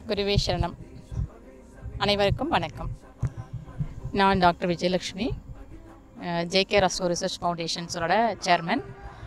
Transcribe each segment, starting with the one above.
குருவே சரணம் அனைவருக்கும் வணக்கம் நான் டாக்டர் விஜயலக்ஷ்மி ஜேகே ரசோ ரிசர்ச் ஃபவுண்டேஷன்ஸோட சேர்மன்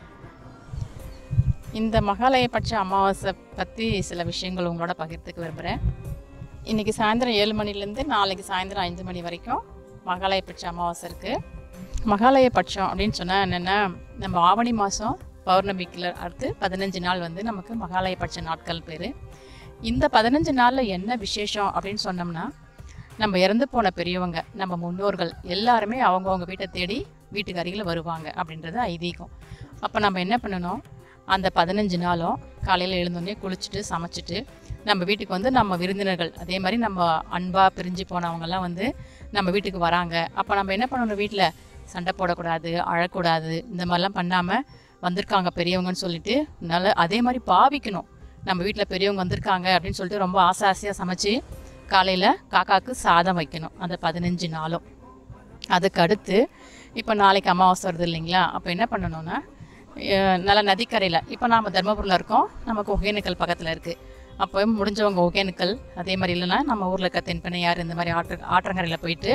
இந்த மகாலயபட்ச அமாவாசை பற்றி சில விஷயங்கள் உங்களோட பகிர்ந்துக்க விரும்புகிறேன் இன்றைக்கி சாயந்தரம் ஏழு மணிலேருந்து நாளைக்கு சாயந்தரம் ஐந்து மணி வரைக்கும் மகாலயபட்ச அமாவாசை இருக்குது மகாலயபட்சம் அப்படின்னு சொன்னால் என்னென்னா நம்ம ஆவணி மாதம் பௌர்ணமிக்கில் அடுத்து பதினஞ்சு நாள் வந்து நமக்கு மகாலயபட்ச நாட்கள் பேர் இந்த பதினஞ்சு நாளில் என்ன விசேஷம் அப்படின்னு சொன்னோம்னா நம்ம இறந்து போன பெரியவங்க நம்ம முன்னோர்கள் எல்லாருமே அவங்கவுங்க வீட்டை தேடி வீட்டுக்கு அருகில் வருவாங்க அப்படின்றது ஐதீகம் அப்போ நம்ம என்ன பண்ணணும் அந்த பதினஞ்சு நாளும் காலையில் எழுந்தோடனே குளிச்சுட்டு சமைச்சிட்டு நம்ம வீட்டுக்கு வந்து நம்ம விருந்தினர்கள் அதே மாதிரி நம்ம அன்பாக பிரிஞ்சு போனவங்கெல்லாம் வந்து நம்ம வீட்டுக்கு வராங்க அப்போ நம்ம என்ன பண்ணணும் வீட்டில் சண்டை போடக்கூடாது அழக்கூடாது இந்த மாதிரிலாம் பண்ணாமல் வந்திருக்காங்க பெரியவங்கன்னு சொல்லிட்டு நல்ல அதே மாதிரி பாவிக்கணும் நம்ம வீட்டில் பெரியவங்க வந்திருக்காங்க அப்படின்னு சொல்லிட்டு ரொம்ப ஆசை ஆசையாக சமைச்சு காலையில் காக்காவுக்கு சாதம் வைக்கணும் அந்த பதினஞ்சு நாளும் அதுக்கு அடுத்து இப்போ நாளைக்கு அமாவாசை வருது இல்லைங்களா அப்போ என்ன பண்ணணும்னா அஹ் நல்ல நதிக்கரையில் இப்போ நாம் தர்மபுரியில் இருக்கோம் நமக்கு ஒகேனக்கல் பக்கத்தில் இருக்குது அப்போ முடிஞ்சவங்க ஒகேனக்கல் அதே மாதிரி இல்லைன்னா நம்ம ஊரில் இருக்க தென்பெண்ணையார் இந்த மாதிரி ஆற்று ஆற்றங்கரையில் போயிட்டு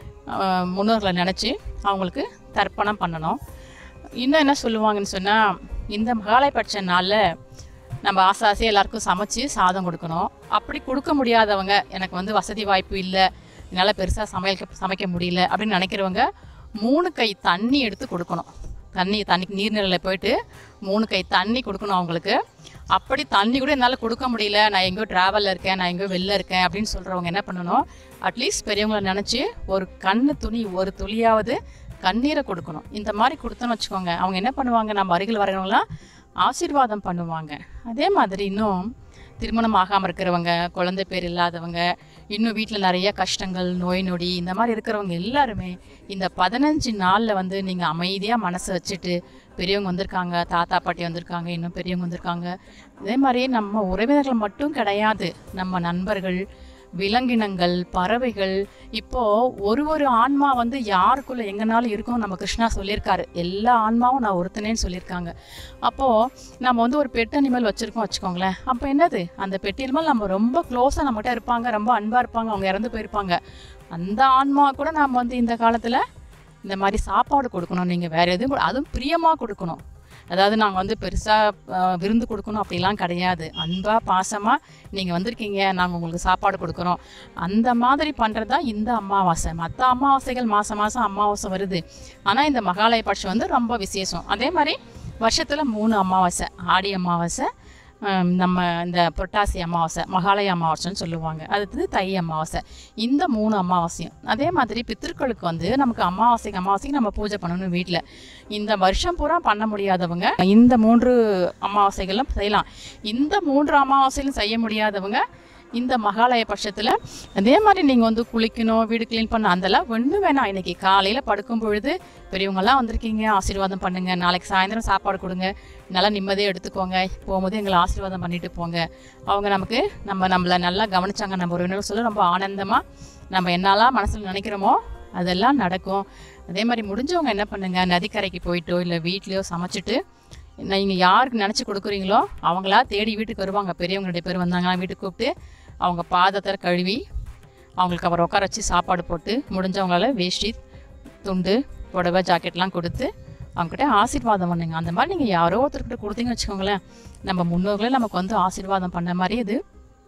அஹ் முன்னோர்களை நினச்சி அவங்களுக்கு தர்ப்பணம் பண்ணணும் இன்னும் என்ன சொல்லுவாங்கன்னு சொன்னால் இந்த மகாலயபட்ச நாளில் நம்ம ஆசை ஆசையாக எல்லாருக்கும் சமைச்சு சாதம் கொடுக்கணும் அப்படி கொடுக்க முடியாதவங்க எனக்கு வந்து வசதி வாய்ப்பு இல்லை என்னால் பெருசாக சமையல் சமைக்க முடியல அப்படின்னு நினைக்கிறவங்க மூணு கை தண்ணி எடுத்து கொடுக்கணும் தண்ணி தண்ணி நீர்நிலையில் போயிட்டு மூணு கை தண்ணி கொடுக்கணும் அவங்களுக்கு அப்படி தண்ணி கூட என்னால் கொடுக்க முடியல நான் எங்கேயோ ட்ராவலில் இருக்கேன் நான் எங்கேயோ வெளில இருக்கேன் அப்படின்னு சொல்கிறவங்க என்ன பண்ணணும் அட்லீஸ்ட் பெரியவங்களை நினச்சி ஒரு கண்ணு துணி ஒரு துளியாவது கண்ணீரை கொடுக்கணும் இந்த மாதிரி கொடுத்தோன்னு வச்சுக்கோங்க அவங்க என்ன பண்ணுவாங்க நம்ம அருகில் வரவங்களாம் ஆசீர்வாதம் பண்ணுவாங்க அதே மாதிரி இன்னும் திருமணம் ஆகாமல் இருக்கிறவங்க குழந்தை பேர் இல்லாதவங்க இன்னும் வீட்டில் நிறைய கஷ்டங்கள் நோய் நொடி இந்த மாதிரி இருக்கிறவங்க எல்லாருமே இந்த பதினஞ்சு நாளில் வந்து நீங்கள் அமைதியாக மனசை வச்சுட்டு பெரியவங்க வந்திருக்காங்க தாத்தா பாட்டி வந்திருக்காங்க இன்னும் பெரியவங்க வந்திருக்காங்க இதே மாதிரி நம்ம உறவினர்கள் மட்டும் கிடையாது நம்ம நண்பர்கள் விலங்கினங்கள் பறவைகள் இப்போ ஒரு ஒரு ஆன்மா வந்து யாருக்குள்ள எங்கனாலும் இருக்கும் நம்ம கிருஷ்ணா சொல்லியிருக்காரு எல்லா ஆன்மாவும் நான் ஒருத்தனேன்னு சொல்லியிருக்காங்க அப்போ நம்ம வந்து ஒரு பெட் அனிமல் வச்சிருக்கோம் வச்சுக்கோங்களேன் அப்போ என்னது அந்த பெட் அனிமல் நம்ம ரொம்ப க்ளோஸாக நம்மகிட்ட இருப்பாங்க ரொம்ப அன்பா இருப்பாங்க அவங்க இறந்து போயிருப்பாங்க அந்த ஆன்மா கூட நாம் வந்து இந்த காலத்துல இந்த மாதிரி சாப்பாடு கொடுக்கணும் நீங்கள் வேற எதுவும் கூட- அதுவும் பிரியமா கொடுக்கணும் அதாவது நாங்கள் வந்து பெருசாக விருந்து கொடுக்கணும் அப்படிலாம் கிடையாது அன்பாக பாசமாக நீங்கள் வந்திருக்கீங்க நாங்கள் உங்களுக்கு சாப்பாடு கொடுக்குறோம் அந்த மாதிரி பண்ணுறது தான் இந்த அமாவாசை மற்ற அமாவாசைகள் மாதம் மாதம் அமாவாசை வருது ஆனால் இந்த மகாலய பட்சம் வந்து ரொம்ப விசேஷம் அதே மாதிரி வருஷத்தில் மூணு அமாவாசை ஆடி அமாவாசை ஹம், நம்ம இந்த புரட்டாசி அமாவாசை மகாலய அமாவாசைன்னு சொல்லுவாங்க அடுத்தது தை அமாவாசை இந்த மூணு அமாவாசையும் அதே மாதிரி பித்திருக்களுக்கு வந்து நமக்கு அமாவாசைக்கு அமாவாசைக்கு நம்ம பூஜை பண்ணணும் வீட்டில் இந்த வருஷம் பூரா பண்ண முடியாதவங்க இந்த மூன்று அமாவாசைகளும் செய்யலாம் இந்த மூன்று அமாவாசையிலும் செய்ய முடியாதவங்க இந்த மகாலய பட்சத்தில் அதே மாதிரி நீங்கள் வந்து குளிக்கணும் வீடு க்ளீன் பண்ண அதெல்லாம் ஒன்றும் வேணாம் இன்னைக்கு காலையில் படுக்கும் பொழுது பெரியவங்கெல்லாம் வந்திருக்கீங்க ஆசீர்வாதம் பண்ணுங்க நாளைக்கு சாயந்தரம் சாப்பாடு கொடுங்க நல்லா நிம்மதியாக எடுத்துக்கோங்க போகும்போது எங்களை ஆசீர்வாதம் பண்ணிட்டு போங்க அவங்க நமக்கு நம்ம நம்மளை நல்லா கவனிச்சாங்க நம்ம உறவினர் சொல்ல ரொம்ப ஆனந்தமாக நம்ம என்னெல்லாம் மனசில் நினைக்கிறோமோ அதெல்லாம் நடக்கும் அதே மாதிரி முடிஞ்சவங்க என்ன பண்ணுங்க நதிக்கரைக்கு போயிட்டோ இல்லை வீட்லேயோ சமைச்சிட்டு நீங்கள் யாருக்கு நினச்சி கொடுக்குறீங்களோ அவங்களா தேடி வீட்டுக்கு வருவாங்க பெரியவங்களுடைய பேர் வந்தாங்கன்னா வீட்டுக்கு கூப்பிட்டு அவங்க பாதத்தை கழுவி அவங்களுக்கு அப்புறம் உட்கார வச்சு சாப்பாடு போட்டு முடிஞ்சவங்களால வேஷ்டி துண்டு புடவை ஜாக்கெட்லாம் கொடுத்து அவங்ககிட்ட ஆசீர்வாதம் பண்ணுங்க அந்த மாதிரி நீங்கள் யாரோ ஒருத்தர்கிட்ட கொடுத்தீங்கன்னு வச்சுக்கோங்களேன் நம்ம முன்னோர்களே நமக்கு வந்து ஆசீர்வாதம் பண்ண மாதிரி இது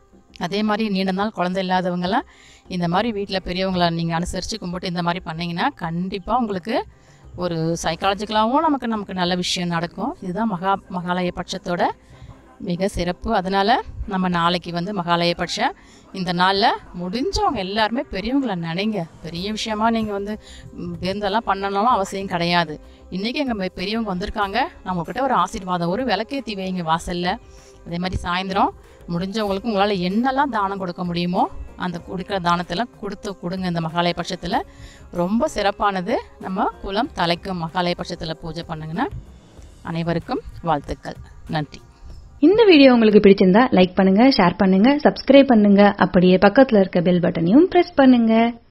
அதே மாதிரி நீண்ட நாள் குழந்தை இல்லாதவங்கலாம் இந்த மாதிரி வீட்டில் பெரியவங்கள நீங்கள் அனுசரித்து கும்பிட்டு இந்த மாதிரி பண்ணீங்கன்னா கண்டிப்பாக உங்களுக்கு ஒரு சைக்காலஜிக்கலாகவும் நமக்கு நமக்கு நல்ல விஷயம் நடக்கும் இதுதான் மகா மகாலய பட்சத்தோட மிக சிறப்பு அதனால் நம்ம நாளைக்கு வந்து மகாலய பட்சம் இந்த நாளில் முடிஞ்சவங்க எல்லாருமே பெரியவங்கள நினைங்க பெரிய விஷயமா நீங்கள் வந்து ம், விருந்தெல்லாம் பண்ணணும்னு அவசியம் கிடையாது இன்றைக்கி எங்கள் பெரியவங்க வந்திருக்காங்க நம்மக்கிட்ட ஒரு ஆசீர்வாதம் ஒரு விளக்கேற்றி வைங்க வாசலில் அதே மாதிரி சாயந்தரம் முடிஞ்சவங்களுக்கு உங்களால் என்னெல்லாம் தானம் கொடுக்க முடியுமோ அந்த கொடுக்குற தானத்தெல்லாம் கொடுத்து கொடுங்க இந்த மகாலய பட்சத்தில் ரொம்ப சிறப்பானது நம்ம குலம் தலைக்கும் மகாலய பட்சத்தில் பூஜை பண்ணுங்கன்னா அனைவருக்கும் வாழ்த்துக்கள் நன்றி இந்த வீடியோ உங்களுக்கு பிடிச்சிருந்தா லைக் பண்ணுங்க ஷேர் பண்ணுங்க சப்ஸ்கிரைப் பண்ணுங்க அப்படியே பக்கத்துல இருக்க பெல் பட்டனையும் பிரஸ் பண்ணுங்க